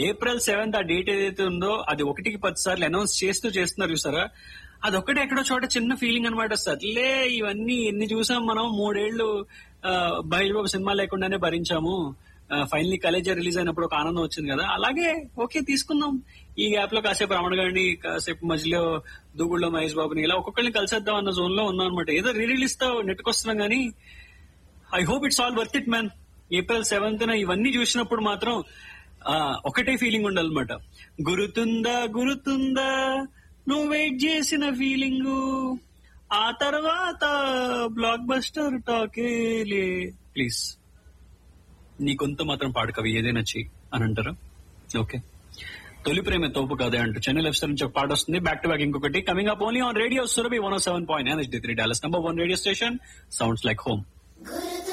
April seventh ఆ date ఏదైతే ఉందో అది ఒకటికి పది సార్లు అనౌన్స్ చేస్తూ చేస్తున్నారు చూసారా అది ఒక్కటే ఎక్కడో చోట చిన్న ఫీలింగ్ అనమాట సర్లే ఇవన్నీ ఎన్ని చూసాం మనం మూడేళ్లు బయట బాబు సినిమా లేకుండానే భరించాము ఫైనలీ కలేజర్ రిలీజ్ అయినప్పుడు ఒక ఆనందం వచ్చింది కదా అలాగే ఓకే తీసుకుందాం ఈ గ్యాప్ లో కాసేపు రమణ గారిని కాసేపు మధ్యలో దూగుళ్ళో మహేష్ బాబుని ఇలా ఒక్కొక్కరిని కలిసేద్దాం అన్న జోన్ లో ఉన్నాం అనమాట ఏదో రీ రిలీజ్ తో నెట్టుకొస్తున్నాం కానీ I hope it's all worth it man April seventh ఇవన్నీ చూసినప్పుడు మాత్రం ఆ, ఒకటే ఫీలింగ్ ఉండాలన్నమాట గురుతుందా గురుతుందా నువ్వు వెయిట్ చేసిన ఫీలింగ్ ఆ తర్వాత బ్లాక్ బస్టర్ టాకేలే ప్లీజ్ నీ కొంత మాత్రం పాడు కవి ఏదైనా చెయ్యి అని అంటారు ఓకే తొలి ప్రేమ తోపు కాదే అంటూ చెన్నై లెఫ్ట్ నుంచి ఒక పాట వస్తుంది బ్యాక్ టు బ్యాక్ ఇంకొకటి coming up only on radio Surabhi one seven point nine three Dallas number one radio station sounds like home గురుతు